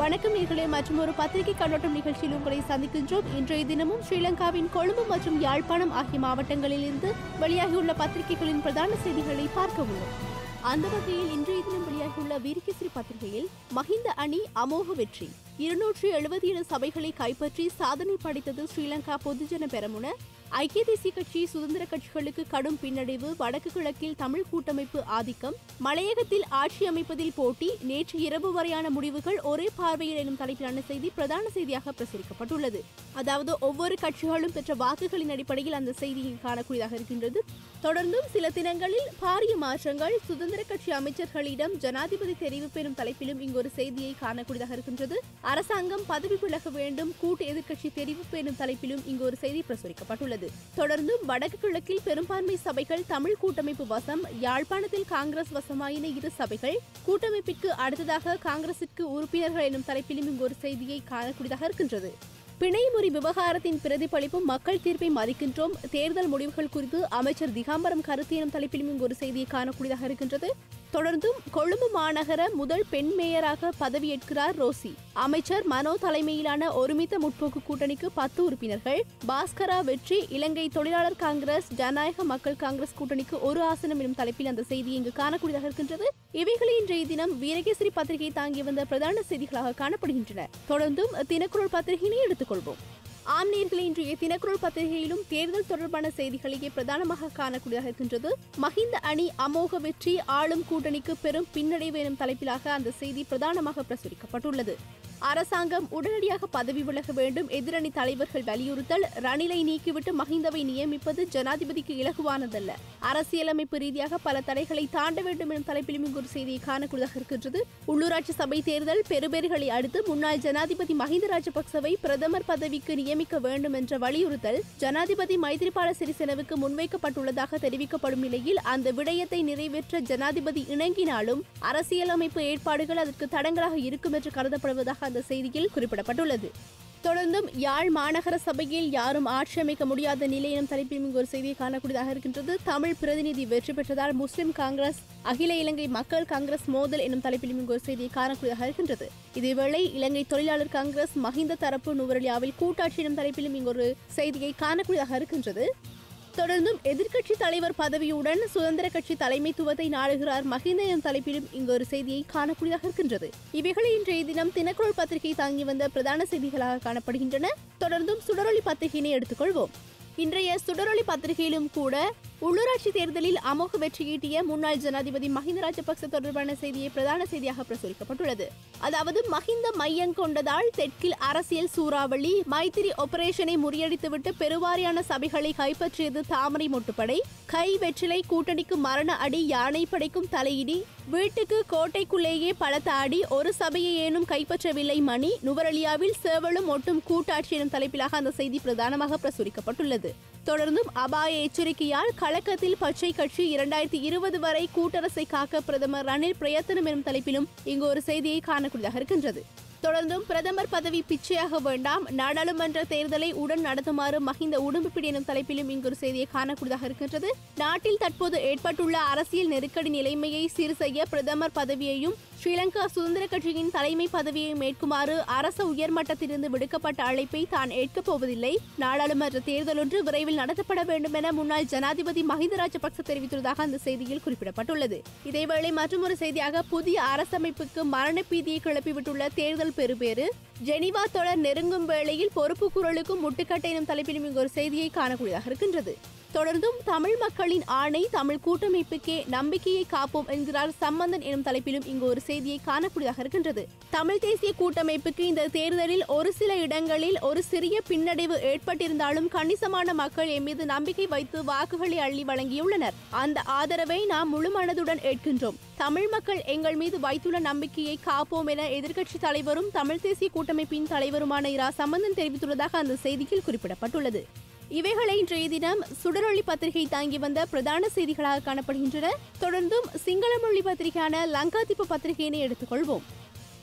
வணக்கம் நேர்களே மற்றும் ஒரு பத்திரிகை கண்ணோட்டம் நிகழ்ச்சியில் உங்களை சந்திக்கின்றோம் இன்றைய தினமும் ஸ்ரீலங்காவின் கொழும்பு மற்றும் யாழ்ப்பாணம் ஆகிய மாவட்டங்களில் இருந்து வெளியாகியுள்ள பத்திரிகைகளின் பிரதான செய்திகளை பார்க்க உள்ளோம் அந்த வகையில் இன்றைய தினம் வெளியாகியுள்ள வீரகேசரி பத்திரிகையில் மஹிந்த அணி அமோக வெற்றி இருநூற்றி எழுபத்தி ஏழு சபைகளை கைப்பற்றி சாதனை படைத்தது ஸ்ரீலங்கா பொதுஜன பெரமுன ஐக்கிய தேசிய கட்சி சுதந்திர கட்சிகளுக்கு கடும் பின்னடைவு வடக்கு கிழக்கில் தமிழ் கூட்டமைப்பு ஆதிக்கம் மலையகத்தில் ஆட்சி அமைப்பதில் போட்டி நேற்று இரவு வரையான முடிவுகள் ஒரே பார்வையில் எனும் தலைப்பிலான செய்தி பிரதான செய்தியாக பிரசுரிக்கப்பட்டுள்ளது அதாவது ஒவ்வொரு கட்சிகளும் பெற்ற வாக்குகளின் அடிப்படையில் அந்த செய்தியை காணக்கூடியதாக இருக்கின்றது தொடர்ந்தும் சில தினங்களில் பாரிய மாற்றங்கள் சுதந்திர கட்சி அமைச்சர்களிடம் ஜனாதிபதி தெரிவு பெறும் தலைப்பிலும் இங்கு ஒரு செய்தியை காணக்கூடியதாக இருக்கின்றது அரசாங்கம் பதவி விலக வேண்டும் கூட்டு எதிர்க்கட்சி தெரிவு பெறும் தலைப்பிலும் இங்கு ஒரு செய்தி பிரசுரிக்கப்பட்டுள்ளது தொடர்ந்தும் வடக்கு கிழக்கில் பெரும்பான்மை சபைகள் தமிழ் கூட்டமைப்பு வசம் யாழ்ப்பாணத்தில் காங்கிரஸ் வசமாயின இரு சபைகள் கூட்டமைப்பிற்கு அடுத்ததாக காங்கிரசிற்கு உறுப்பினர்கள் எனும் தலைப்பிலும் இங்கு ஒரு செய்தியை காணக்கூடியதாக இருக்கின்றது பிணைமுறி விவகாரத்தின் பிரதிபலிப்பும் மக்கள் தீர்ப்பை மதிக்கின்றோம் தேர்தல் முடிவுகள் குறித்து அமைச்சர் திகாம்பரம் கருத்து எனும் தலைப்பிலும் இங்கு ஒரு செய்தியை காணக்கூடியதாக இருக்கின்றது தொடர்ந்தும் கொழும்பு மாநகர முதல் பெண் மேயராக பதவியேற்கிறார் ரோசி அமைச்சர் மனோ தலைமையிலான ஒருமித்த முற்போக்கு கூட்டணிக்கு பத்து உறுப்பினர்கள் பாஸ்கரா வெற்றி இலங்கை தொழிலாளர் காங்கிரஸ் ஜனநாயக மக்கள் காங்கிரஸ் கூட்டணிக்கு ஒரு ஆசனம் எனும் தலைப்பில் அந்த செய்தி இங்கு காணக்கூடியதாக இருக்கின்றது இவைகளை இன்றைய தினம் வீரகேசரி பத்திரிகை தாங்கி வந்த பிரதான செய்திகளாக காணப்படுகின்றன தொடர்ந்தும் தினக்குரல் பத்திரிகையினை எடுத்துக்கொள்வோம் ஆம் நேர்களை இன்றைய தினக்குரல் பத்திரிகையிலும் தேர்தல் தொடர்பான செய்திகளையே பிரதானமாக காணக்கூடியதாக இருக்கின்றது மஹிந்த அணி அமோக வெற்றி ஆளும் கூட்டணிக்கு பெரும் பின்னடைவு எனும் தலைப்பிலாக அந்த செய்தி பிரதானமாக பிரசுரிக்கப்பட்டுள்ளது அரசாங்கம் உடனடியாக பதவி விலக வேண்டும் எதிரணி தலைவர்கள் வலியுறுத்தல் ரணிலை நீக்கிவிட்டு மஹிந்தவை நியமிப்பது ஜனாதிபதிக்கு இலகுவானதல்ல அரசியலமைப்பு ரீதியாக பல தடைகளை தாண்ட வேண்டும் எனும் தலைப்பிலும் இங்கு ஒரு செய்தியை காணக்கூடியதாக இருக்கின்றது உள்ளூராட்சி சபை தேர்தல் பெறுபேறுகளை அடுத்து முன்னாள் ஜனாதிபதி மஹிந்த ராஜபக்சவை பிரதமர் பதவிக்கு நியமிக்க வேண்டும் என்ற வலியுறுத்தல் ஜனாதிபதி மைத்ரிபால சிறிசேனவுக்கு முன்வைக்கப்பட்டுள்ளதாக தெரிவிக்கப்படும் நிலையில் அந்த விடயத்தை நிறைவேற்ற ஜனாதிபதி இணங்கினாலும் அரசியலமைப்பு ஏற்பாடுகள் அதற்கு தடங்களாக இருக்கும் என்று கருதப்படுவதாக அந்த செய்தியில் குறிப்பிடப்பட்டுள்ளது தொடர்ந்தும் யாழ் மாநகர சபையில் யாரும் ஆட்சி அமைக்க முடியாத நிலை எனும் தலைப்பில் இங்கு ஒரு செய்தியை காணக்கூடியதாக இருக்கின்றது தமிழ் பிரதிநிதி வெற்றி பெற்றதால் முஸ்லிம் காங்கிரஸ் அகில இலங்கை மக்கள் காங்கிரஸ் மோதல் எனும் தலைப்பிலும் இங்கு ஒரு செய்தியை காணக்கூடியதாக இருக்கின்றது இதேவேளை இலங்கை தொழிலாளர் காங்கிரஸ் மஹிந்த தரப்பு நுவரலியாவில் கூட்டாட்சி எனும் தலைப்பிலும் இங்கு ஒரு செய்தியை காணக்கூடியதாக இருக்கின்றது தொடர்ந்தும் எதிர்க்கட்சி தலைவர் பதவியுடன் சுதந்திர கட்சி தலைமைத்துவத்தை நாடுகிறார் மஹிந்த எனும் தலைப்பிலும் இங்கு ஒரு செய்தியை காணக்கூடியதாக இருக்கின்றது இவைகளை இன்றைய தினம் தினக்குரல் பத்திரிகை தாங்கி வந்த பிரதான செய்திகளாக காணப்படுகின்றன தொடர்ந்தும் சுடரொளி பத்திரிகையினை எடுத்துக்கொள்வோம் இன்றைய சுடரொளி பத்திரிகையிலும் கூட உள்ளூராட்சி தேர்தலில் அமோக வெற்றியீட்டிய முன்னாள் ஜனாதிபதி மஹிந்த ராஜபக்ச தொடர்பான செய்தியை பிரதான செய்தியாக பிரசுரிக்கப்பட்டுள்ளது அதாவது மஹிந்த மையம் கொண்டதால் தெற்கில் அரசியல் சூறாவளி மைத்திரி ஆபரேஷனை முறியடித்துவிட்டு பெருவாரியான சபைகளை கைப்பற்றியது தாமரை மொட்டுப்படை கை வெற்றிலை கூட்டணிக்கு மரண அடி யானை படைக்கும் தலையிடி வீட்டுக்கு கோட்டைக்குள்ளேயே பலத்த அடி ஒரு சபையை ஏனும் கைப்பற்றவில்லை மணி நுவரலியாவில் சேவலும் ஒட்டும் கூட்டாட்சி எனும் தலைப்பிலாக அந்த செய்தி பிரதானமாக பிரசுரிக்கப்பட்டுள்ளது தொடர்ந்தும் அபாய எச்சரிக்கையால் கலக்கத்தில் பச்சை கட்சி இரண்டாயிரத்தி இருபது வரை கூட்டரசை காக்க பிரதமர் ரணில் பிரயத்தனம் எனும் தலைப்பிலும் இங்கு ஒரு செய்தியை காணக்கூடியதாக இருக்கின்றது தொடர்ந்தும் பிரதமர் பதவி பிச்சையாக வேண்டாம் நாடாளுமன்ற தேர்தலை உடன் நடத்துமாறு மஹிந்த உடம்புப்பிடி எனும் தலைப்பிலும் இங்கு ஒரு செய்தியை காணக்கூடியதாக இருக்கின்றது நாட்டில் தற்போது ஏற்பட்டுள்ள அரசியல் நெருக்கடி நிலைமையை சீர் செய்ய பிரதமர் பதவியையும் ஸ்ரீலங்கா சுதந்திர கட்சியின் தலைமை பதவியை மேற்குமாறு அரச உயர்மட்டத்திலிருந்து விடுக்கப்பட்ட அழைப்பை தான் ஏற்கப் போவதில்லை நாடாளுமன்ற தேர்தல் ஒன்று விரைவில் நடத்தப்பட வேண்டும் என முன்னாள் ஜனாதிபதி மஹிந்த ராஜபக்ச தெரிவித்துள்ளதாக அந்த செய்தியில் குறிப்பிடப்பட்டுள்ளது இதேவேளை மற்றொரு செய்தியாக புதிய அரசமைப்புக்கு மரண பீதியை கிளப்பிவிட்டுள்ள தேர்தல் பெறுபேறு ஜெனிவா தொடர் நெருங்கும் வேளையில் பொறுப்பு குரலுக்கும் முட்டுக்கட்டை எனும் தலைப்பிலும் இங்கு ஒரு செய்தியை காணக்கூடியதாக இருக்கின்றது தொடர்ந்தும் தமிழ் மக்களின் ஆணை தமிழ் கூட்டமைப்புக்கே நம்பிக்கையை காப்போம் என்கிறார் சம்பந்தன் எனும் தலைப்பிலும் இங்கு ஒரு செய்தியை காணக்கூடியதாக இருக்கின்றது தமிழ் தேசிய கூட்டமைப்புக்கு இந்த தேர்தலில் ஒரு சில இடங்களில் ஒரு சிறிய பின்னடைவு ஏற்பட்டிருந்தாலும் கணிசமான மக்கள் எம் மீது நம்பிக்கை வைத்து வாக்குகளை அள்ளி வழங்கியுள்ளனர் அந்த ஆதரவை நாம் முழு மனதுடன் ஏற்கின்றோம் தமிழ் மக்கள் எங்கள் மீது வைத்துள்ள நம்பிக்கையை காப்போம் என எதிர்க்கட்சி தலைவரும் தமிழ் தேசிய கூட்டமைப்பின் தலைவருமான இரா சம்பந்தன் தெரிவித்துள்ளதாக அந்த செய்தியில் குறிப்பிடப்பட்டுள்ளது இவைகளை இன்றைய தினம் சுடரொளி பத்திரிகை தாங்கி வந்த பிரதான செய்திகளாக காணப்படுகின்றன தொடர்ந்தும் சிங்கள மொழி பத்திரிகையான லங்காதிப்பு பத்திரிகையினை எடுத்துக்கொள்வோம்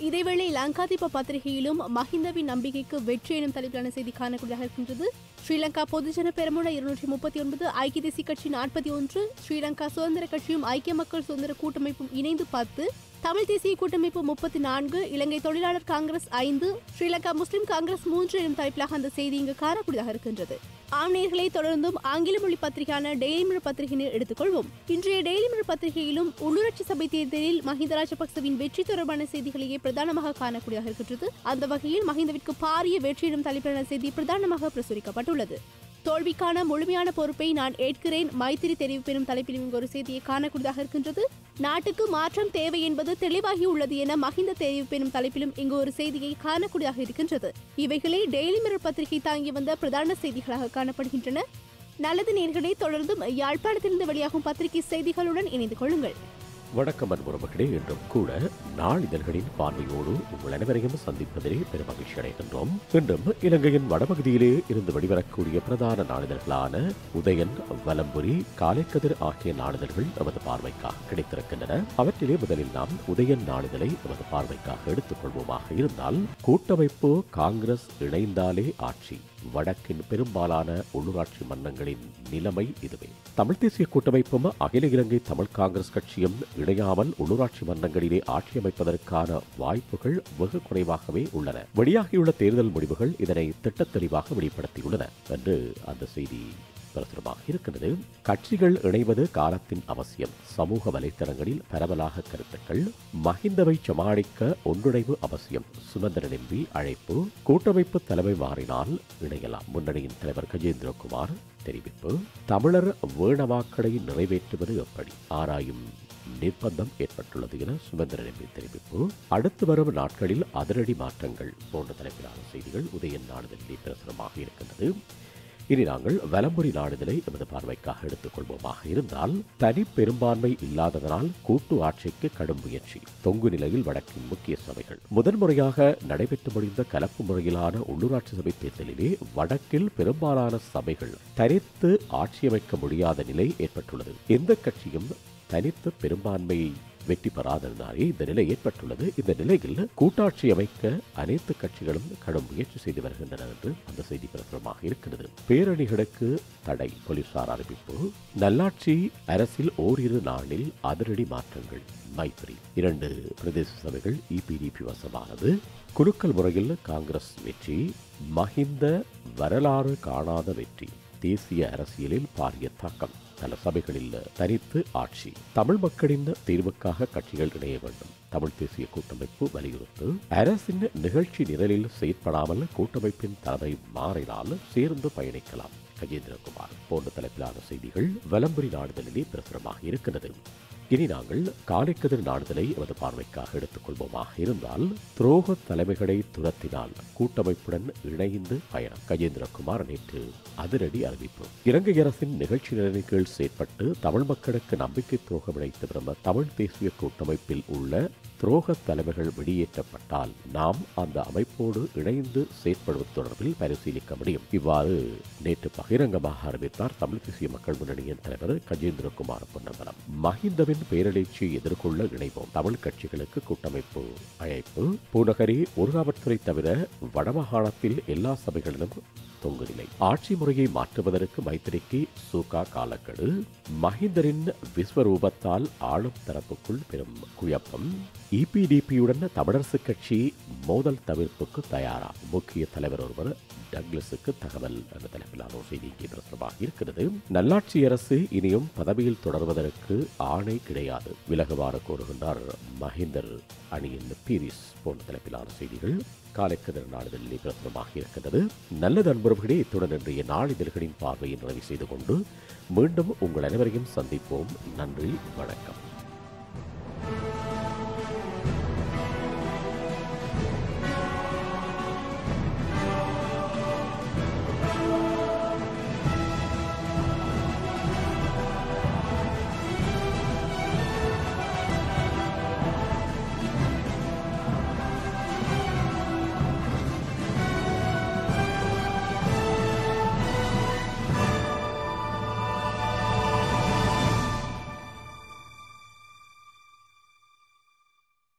இதேவேளை லங்காதீப பத்திரிகையிலும் மஹிந்தவின் நம்பிக்கைக்கு வெற்றி எனும் தலைப்பிலான செய்தி காணக்கூடியதாக இருக்கின்றது ஸ்ரீலங்கா பொதுஜன பெரமுன இருநூற்றி முப்பத்தி ஒன்பது ஐக்கிய தேசிய கட்சி நாற்பத்தி ஒன்று ஸ்ரீலங்கா சுதந்திர கட்சியும் ஐக்கிய மக்கள் சுதந்திர கூட்டமைப்பும் இணைந்து பத்து தமிழ் தேசிய கூட்டமைப்பு முப்பத்தி நான்கு இலங்கை தொழிலாளர் காங்கிரஸ் ஐந்து ஸ்ரீலங்கா முஸ்லிம் காங்கிரஸ் மூன்று எனும் தலைப்பிலாக அந்த செய்தி இங்கு காணக்கூடியதாக இருக்கின்றது ஆம்நேயர்களை தொடர்ந்தும் ஆங்கில மொழி பத்திரிகையான டெய்லி மிரர் பத்திரிகையினை எடுத்துக்கொள்வோம் இன்றைய டெய்லி மிரர் பத்திரிகையிலும் உள்ளூராட்சி சபை தேர்தலில் மஹிந்த ராஜபக்சவின் வெற்றி தொடர்பான செய்திகளையே பிரதானமாக காணக்கூடியதாக இருக்கின்றது அந்த வகையில் மஹிந்தவிற்கு பாரிய வெற்றி எனும் தலைப்பிலான செய்தி பிரதானமாக பிரசுரிக்கப்பட்டுள்ளது தோல்விக்கான முழுமையான பொறுப்பை நான் ஏற்கிறேன் மைத்திரி தெரிவிப்பெனும் தலைப்பில் இங்கு ஒரு செய்தியை காணக்கூடியதாக இருக்கின்றது நாட்டுக்கு மாற்றம் தேவை என்பது தெளிவாகி உள்ளது என மஹிந்த தெரிவிப்பெனும் தலைப்பிலும் இங்கு ஒரு செய்தியை காணக்கூடியதாக இருக்கின்றது இவைகளை டெய்லி மிரர் பத்திரிகை தாங்கி வந்த பிரதான செய்திகளாக காணப்படுகின்றன நல்லது நேர்களை தொடர்ந்தும் யாழ்ப்பாணத்திலிருந்து வெளியாகும் பத்திரிகை செய்திகளுடன் இணைந்து கொள்ளுங்கள் வணக்கம் அன்புறவுகளே என்றும் கூட நாளிதழ்களின் பார்வையோடு உங்கள் அனைவரையும் சந்திப்பதிலே பெரும் மகிழ்ச்சி அடைகின்றோம் இன்றும் இலங்கையின் வடபகுதியிலே இருந்து வெளிவரக்கூடிய பிரதான நாளிதழ்களான உதயன் வலம்புரி காலைக்கதிர் ஆகிய நாளிதழ்கள் நமது பார்வைக்காக கிடைத்திருக்கின்றன அவற்றிலே முதலில் நாம் உதயன் நாளிதழை நமது பார்வைக்காக எடுத்துக் கொள்வோமாக இருந்தால் கூட்டமைப்பு காங்கிரஸ் இணைந்தாலே ஆட்சி வடக்கின் பெரும்பாலான உள்ளூராட்சி மன்றங்களின் நிலைமை இதுவே தமிழ் தேசிய கூட்டமைப்பும் அகில இலங்கை தமிழ் காங்கிரஸ் கட்சியும் இணையாமல் உள்ளூராட்சி மன்றங்களிலே ஆட்சி அமைப்பதற்கான வாய்ப்புகள் வெகு குறைவாகவே உள்ளன வெளியாகியுள்ள தேர்தல் முடிவுகள் இதனை திட்டத்தெளிவாக வெளிப்படுத்தியுள்ளன என்று அந்த செய்தி பிரசுரமாக இருக்கின்றது கட்சிகள் இணைவது காலத்தின் அவசியம் சமூக வலைத்தளங்களில் பரவலாக கருத்துக்கள் மஹிந்தவை சமாளிக்க ஒன்றிணைவு அவசியம் சுமந்திரன் எம்பி அழைப்பு கூட்டமைப்பு தலைமை மாறினால் இணையலாம் முன்னணியின் தலைவர் கஜேந்திரகுமார் தெரிவிப்பு தமிழர் வேணவாக்களை நிறைவேற்றுவது எப்படி ஆராயும் நிர்பந்தம் ஏற்பட்டுள்ளது என சுமந்திரன் எம்பி தெரிவிப்பு அடுத்து வரும் நாட்களில் அதிரடி மாற்றங்கள் போன்ற தலைப்பிலான செய்திகள் உதயன் நாடுதலிலே பிரசுரமாக இருக்கின்றது இனி நாங்கள் வலம்புரி நாடுதலை எமது பார்வைக்காக எடுத்துக் கொள்வோமாக இருந்தால் தனி பெரும்பான்மை இல்லாததனால் கூட்டு ஆட்சிக்கு கடும் முயற்சி தொங்கு நிலையில் வடக்கின் முக்கிய சபைகள் முதன்முறையாக நடைபெற்று முடிந்த கலப்பு முறையிலான உள்ளூராட்சி சபை தேர்தலிலே வடக்கில் பெரும்பாலான சபைகள் தனித்து ஆட்சியமைக்க முடியாத நிலை ஏற்பட்டுள்ளது எந்த கட்சியும் தனித்து பெரும்பான்மையை வெற்றி பெறாததினாலே இந்த நிலை ஏற்பட்டுள்ளது இந்த நிலையில் கூட்டாட்சி அமைக்க அனைத்து கட்சிகளும் கடும் முயற்சி செய்து வருகின்றன என்று அந்த செய்தி பிரசுரமாக இருக்கிறது பேரணிகளுக்கு தடை போலீசார் அறிவிப்பு நல்லாட்சி அரசில் ஓரிரு நாளில் அதிரடி மாற்றங்கள் மைத்ரி இரண்டு பிரதேச சபைகள் இபிடிபி வசமானது குலுக்கல் முறையில் காங்கிரஸ் வெற்றி மஹிந்த வரலாறு காணாத வெற்றி தேசிய அரசியலில் பாரிய தாக்கம் பல சபைகளில் தனித்து ஆட்சி தமிழ் மக்களின் தீர்வுக்காக கட்சிகள் இணைய வேண்டும் தமிழ் தேசிய கூட்டமைப்பு வலியுறுத்து அரசின் நிகழ்ச்சி நிரலில் செயற்படாமல் கூட்டமைப்பின் தலைமை மாறினால் சேர்ந்து பயணிக்கலாம் கஜேந்திரகுமார் போன்ற தலைப்பிலான செய்திகள் வலம்புரி நாடுதலிலே பிரசுரமாக இருக்கிறது இனி நாங்கள் காலைக்கதிர் நாடுதலை எமது பார்வைக்காக எடுத்துக் கொள்வோமாக இருந்தால் துரோக தலைமைகளை துரத்தினால் கூட்டமைப்புடன் இணைந்து பயணம் கஜேந்திரகுமார் நேற்று அதிரடி அறிவிப்பு இலங்கை அரசின் நிகழ்ச்சி நிலையின் கீழ் செயற்பட்டு தமிழ் மக்களுக்கு நம்பிக்கை துரோகம் இணைத்து விரும்ப தமிழ் தேசிய கூட்டமைப்பில் உள்ள துரோக தலைமைகள் வெளியேற்றப்பட்டால் நாம் அந்த அமைப்போடு இணைந்து செயற்படுவது தொடர்பில் பரிசீலிக்க முடியும் இவ்வாறு நேற்று பகிரங்கமாக அறிவித்தார் தமிழ் தேசிய மக்கள் முன்னணியின் தலைவர் கஜேந்திரகுமார் பொன்னம்பலம் மஹிந்தவின் பேரழிச்சியை எதிர்கொள்ள இணைவோம் தமிழ் கட்சிகளுக்கு கூட்டமைப்பு அழைப்பு பூநகரி ஒருகாவற்துறை தவிர வடமாகாணத்தில் எல்லா சபைகளிலும் தொங்கு நிலை ஆட்சி முறையை மாற்றுவதற்கு மைத்திரிக்கு சூகா காலக்கெடு மஹிந்தரின் விஸ்வரூபத்தால் ஆளும் தரப்புக்குள் பெரும் குழப்பம் இபிடிபியுடன் தமிழரசு கட்சி மோதல் தவிர்ப்புக்கு தயாரா முக்கிய தலைவர் ஒருவர் டக்ளஸுக்கு தகவல் என்ற தலைப்பிலான ஒரு செய்தி இங்கே பிரசுரமாக இருக்கிறது நல்லாட்சி அரசு இனியும் பதவியில் தொடர்வதற்கு ஆணை கிடையாது விலகுமாறு கோருகின்றார் மஹிந்தர் அணியின் பீரிஸ் போன்ற தலைப்பிலான செய்திகள் காலைக்கதிர் நாளிதழிலே பிரசுரமாக இருக்கின்றது நல்லது அன்புறவுகளே இத்துடன் இன்றைய நாளிதழ்களின் பார்வையை நிறைவு செய்து கொண்டு மீண்டும் உங்கள் அனைவரையும் சந்திப்போம் நன்றி வணக்கம்